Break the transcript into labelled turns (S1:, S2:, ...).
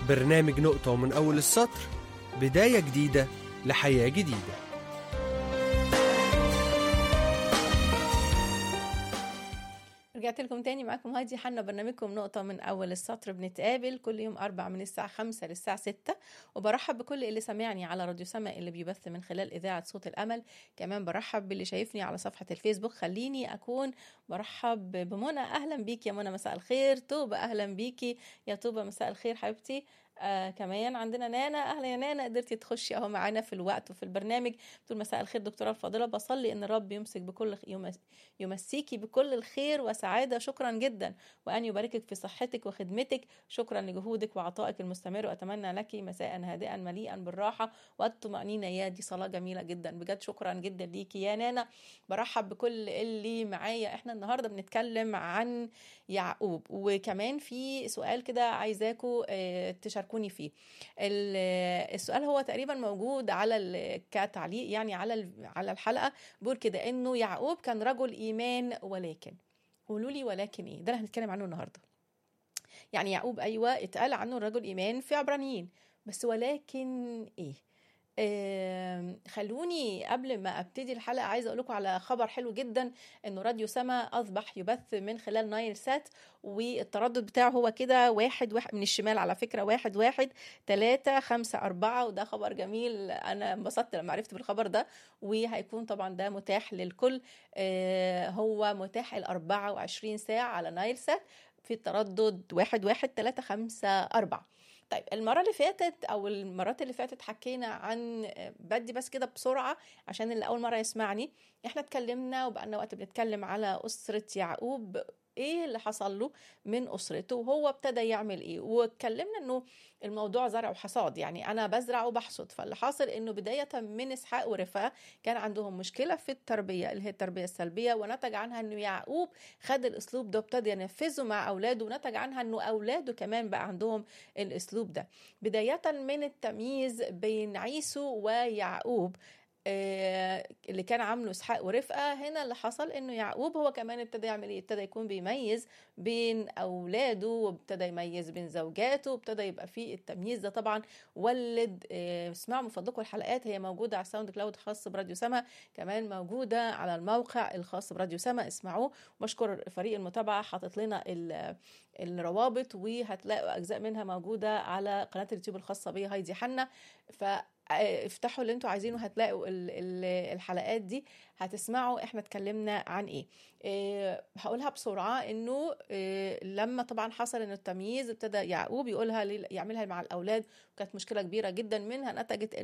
S1: برنامج نقطة ومن أول السطر بداية جديدة لحياة جديدة
S2: رجعت لكم تاني معاكم هايدي حنا برنامجكم نقطة من أول السطر بنتقابل كل يوم أربع من الساعة خمسة للساعة ستة وبرحب بكل اللي سامعني على راديو سما اللي بيبث من خلال إذاعة صوت الأمل كمان برحب باللي شايفني على صفحة الفيسبوك خليني أكون برحب بمنى أهلا بيك يا منى مساء الخير طوبة أهلا بيكي يا طوبة مساء الخير حبيبتي آه كمان عندنا نانا اهلا يا نانا قدرتي تخشي اهو معانا في الوقت وفي البرنامج بتقول مساء الخير دكتوره الفاضله بصلي ان الرب يمسك بكل يمس يمسيكي بكل الخير وسعاده شكرا جدا وان يباركك في صحتك وخدمتك شكرا لجهودك وعطائك المستمر واتمنى لك مساء هادئا مليئا بالراحه والطمانينه يا دي صلاه جميله جدا بجد شكرا جدا ليكي يا نانا برحب بكل اللي معايا احنا النهارده بنتكلم عن يعقوب وكمان في سؤال كده عايزاكم اه تشاركوني فيه السؤال هو تقريبا موجود على كتعليق يعني على على الحلقه بيقول كده انه يعقوب كان رجل ايمان ولكن قولوا لي ولكن ايه ده اللي هنتكلم عنه النهارده يعني يعقوب ايوه اتقال عنه رجل ايمان في عبرانيين بس ولكن ايه آه خلوني قبل ما ابتدي الحلقه عايزه اقول لكم على خبر حلو جدا انه راديو سما اصبح يبث من خلال نايل سات والتردد بتاعه هو كده واحد واحد من الشمال على فكره واحد واحد تلاتة خمسة أربعة وده خبر جميل أنا انبسطت لما عرفت بالخبر ده وهيكون طبعا ده متاح للكل آه هو متاح ال 24 ساعة على نايل سات في التردد واحد واحد تلاتة خمسة أربعة طيب المره اللي فاتت او المرات اللي فاتت حكينا عن بدي بس كده بسرعه عشان اللي اول مره يسمعني احنا اتكلمنا وبقالنا وقت بنتكلم على اسره يعقوب ايه اللي حصل له من اسرته وهو ابتدى يعمل ايه واتكلمنا انه الموضوع زرع وحصاد يعني انا بزرع وبحصد فاللي حاصل انه بدايه من اسحاق ورفاه كان عندهم مشكله في التربيه اللي هي التربيه السلبيه ونتج عنها انه يعقوب خد الاسلوب ده وابتدى ينفذه مع اولاده ونتج عنها انه اولاده كمان بقى عندهم الاسلوب ده بدايه من التمييز بين عيسو ويعقوب اللي كان عامله اسحاق ورفقه هنا اللي حصل انه يعقوب هو كمان ابتدى يعمل ايه ابتدى يكون بيميز بين اولاده وابتدى يميز بين زوجاته وابتدى يبقى فيه التمييز ده طبعا ولد اسمعوا من فضلكم الحلقات هي موجوده على ساوند كلاود خاص براديو سما كمان موجوده على الموقع الخاص براديو سما اسمعوه بشكر فريق المتابعه حاطط لنا الروابط وهتلاقوا اجزاء منها موجوده على قناه اليوتيوب الخاصه بي هايدي حنا ف افتحوا اللي انتوا عايزينه هتلاقوا الحلقات دي هتسمعوا احنا اتكلمنا عن ايه, إيه هقولها بسرعه انه إيه لما طبعا حصل انه التمييز ابتدى يعقوب يقولها يعملها مع الاولاد وكانت مشكله كبيره جدا منها نتجت